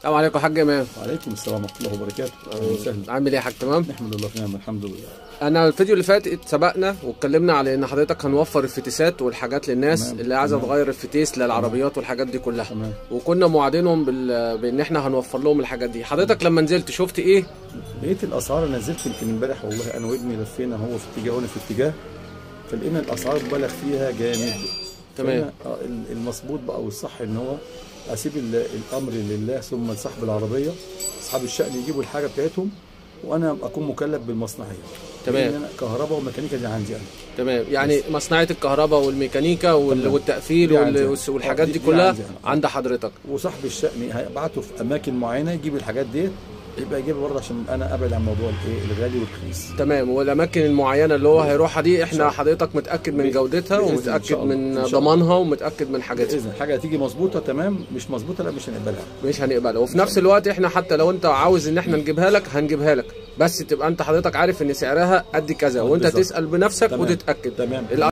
السلام عليكم يا حاج امام وعليكم السلام ورحمه الله وبركاته اهلا وسهلا عامل ايه يا حاج تمام نحمد الله في نعمه الحمد لله انا الفيديو اللي فات سبقنا واتكلمنا على ان حضرتك هنوفر الفتيسات والحاجات للناس تمام، اللي عايزه تمام. تغير الفتيس للعربيات والحاجات دي كلها تمام وكنا موعدينهم بال... بان احنا هنوفر لهم الحاجات دي حضرتك لما نزلت شفت ايه لقيت الاسعار انا نزلت يمكن امبارح والله انا وابني لفينا هو في اتجاه وانا في اتجاه فلقينا الاسعار بالغ فيها جامد تمام. فأنا، آه، ال- المظبوط بقى والصح ان هو اسيب ال- الامر لله ثم لصاحب العربيه اصحاب الشأن يجيبوا الحاجه بتاعتهم وانا اكون مكلف بالمصنعيه تمام. لأن انا كهرباء وميكانيكا دي عندي انا تمام يعني مصنعيه الكهرباء والميكانيكا وال... تمام. والتقفيل دي وال... عندي. والس- آه، والحاجات دي- دي دي كلها عندي أنا. عند حضرتك وصاحب الشأن هيبعته في اماكن معينه يجيب الحاجات ديت يبقى يجيبها برضه عشان انا ابعد عن موضوع الايه الغالي والرخيص تمام والاماكن المعينه اللي هو هيروحها دي احنا حضرتك متاكد من بإذن- جودتها بإذن إن ومتاكد شاء الله. من إن شاء الله. ضمانها ومتاكد من حاجاتها باذن حاجه تيجي مظبوطه تمام مش مظبوطه لا مش هنقبلها مش هنقبلها وفي نفس الوقت احنا حتى لو انت عاوز ان احنا نجيبها لك هنجيبها لك بس تبقى انت حضرتك عارف ان سعرها قد كذا وانت بالظبط. تسال بنفسك تمام. وتتاكد تمام. الأ-